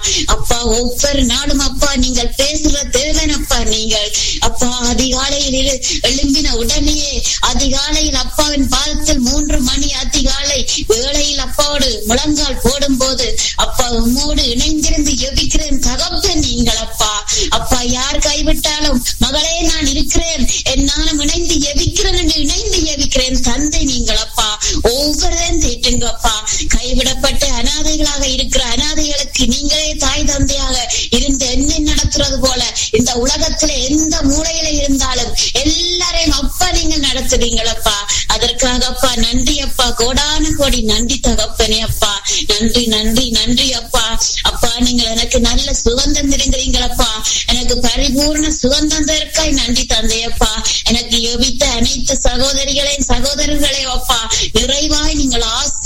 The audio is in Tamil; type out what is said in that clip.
அப்பா ஒவ்வொரு நாளும் அப்பா நீங்கள் பேசுற தேவன் அப்பா நீங்கள் அப்பா அதிகாலையில் எழு- எழும்பின உடனேயே அதிகாலையில் அப்பாவின் பாதத்தில் மூன்று மணி அதிகாலை வேளையில் அப்பாவோடு முழங்கால் போடும் போது அப்பா உம்மோடு இணைந்திருந்து எபிக்கிறேன் தகப்பன் நீங்கள் அப்பா அப்பா யார் கைவிட்டாலும் மகளே நான் இருக்கிறேன் என்னாலும் இணைந்து எபிக்கிறேன் என்று இணைந்து எபிக்கிறேன் தந்தை நீங்கள் அப்பா ஒவ்வொருவரும் தேட்டுங்க அப்பா கைவிடப்பட்ட அனாதைகளாக இருக்கிற அனாதைகளுக்கு நீங்களே தாய் தந்தையாக இருந்து என்ன நடத்துறது போல இந்த உலகத்துல எந்த மூலையில இருந்தாலும் எல்லாரையும் அப்பா நீங்க நடத்துறீங்களப்பா அதற்காக அப்பா நன்றி அப்பா கோடான கோடி நன்றி தகப்பனே அப்பா நன்றி நன்றி நன்றி அப்பா அப்பா நீங்கள் எனக்கு நல்ல சுகந்தம் தருகிறீங்களப்பா எனக்கு பரிபூர்ண சுகந்தம் தருக்காய் நன்றி தந்தையப்பா எனக்கு யோபித்த அனைத்து சகோதரிகளையும் சகோதரர்களையும் அப்பா நிறைவான